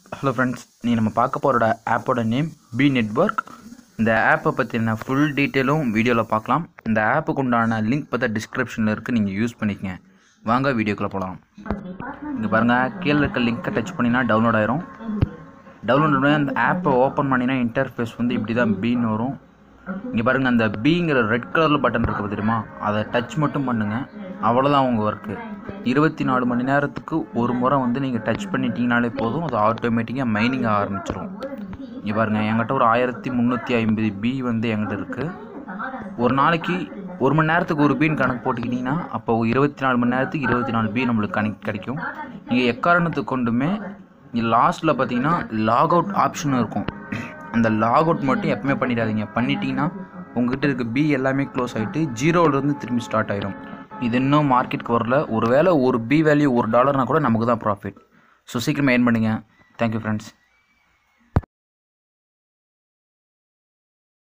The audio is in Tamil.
ஹலோ ஃப்ரெண்ட்ஸ் நீ நம்ம பார்க்க போகிற ஆப்போட நேம் பி நெட்வொர்க் இந்த ஆப்பை பற்றின ஃபுல் டீட்டெயிலும் வீடியோவில் பார்க்கலாம் இந்த ஆப்புக்கு உண்டான லிங்க் பார்த்தா டிஸ்கிரிப்ஷனில் இருக்குது நீங்கள் யூஸ் பண்ணிக்கங்க வாங்க வீடியோக்குள்ளே போகலாம் இங்கே பாருங்கள் கீழே இருக்க லிங்க்கை டச் பண்ணினா டவுன்லோட் ஆயிரும் டவுன்லோட் பண்ணி அந்த ஆப்பை ஓப்பன் பண்ணினா இன்டர்ஃபேஸ் வந்து இப்படி தான் பீன்னு வரும் இங்கே பாருங்கள் அந்த பீங்கிற ரெட் கலரில் பட்டன் இருக்குது தெரியுமா அதை டச் மட்டும் பண்ணுங்கள் அவ்வளோதான் உங்கள் ஒர்க்கு இருபத்தி நாலு மணி நேரத்துக்கு ஒரு முறை வந்து நீங்கள் டச் பண்ணிட்டீங்கனாலே போதும் அது ஆட்டோமேட்டிக்காக மைனிங் ஆரம்பிச்சிரும் இங்கே பாருங்கள் என்கிட்ட ஒரு ஆயிரத்தி முந்நூற்றி ஐம்பது பி வந்து என்கிட்ட இருக்குது ஒரு நாளைக்கு ஒரு மணி நேரத்துக்கு ஒரு பீன் கணக்கு போட்டுக்கிட்டிங்கன்னா அப்போ இருபத்தி நாலு மணி நேரத்துக்கு இருபத்தி நாலு பீ நம்மளுக்கு கணக்கு கிடைக்கும் நீங்கள் எக்காரணத்துக்கு கொண்டுமே இங்கே லாஸ்ட்டில் பார்த்தீங்கன்னா லாக் அவுட் ஆப்ஷனும் இருக்கும் அந்த லாக் அவுட் மட்டும் எப்பவுமே பண்ணிடாதீங்க பண்ணிட்டீங்கன்னா உங்ககிட்ட இருக்க பி எல்லாமே க்ளோஸ் ஆகிட்டு ஜீரோலேருந்து திரும்பி ஸ்டார்ட் ஆயிரும் இது இன்னும் மார்க்கெட்டுக்கு வரல ஒருவேளை ஒரு பி வேல்யூ ஒரு டாலர்னா கூட நமக்கு தான் ப்ராஃபிட் ஸோ சீக்கிரமாக ஏர்ன் பண்ணுங்கள் தேங்க்யூ ஃப்ரெண்ட்ஸ்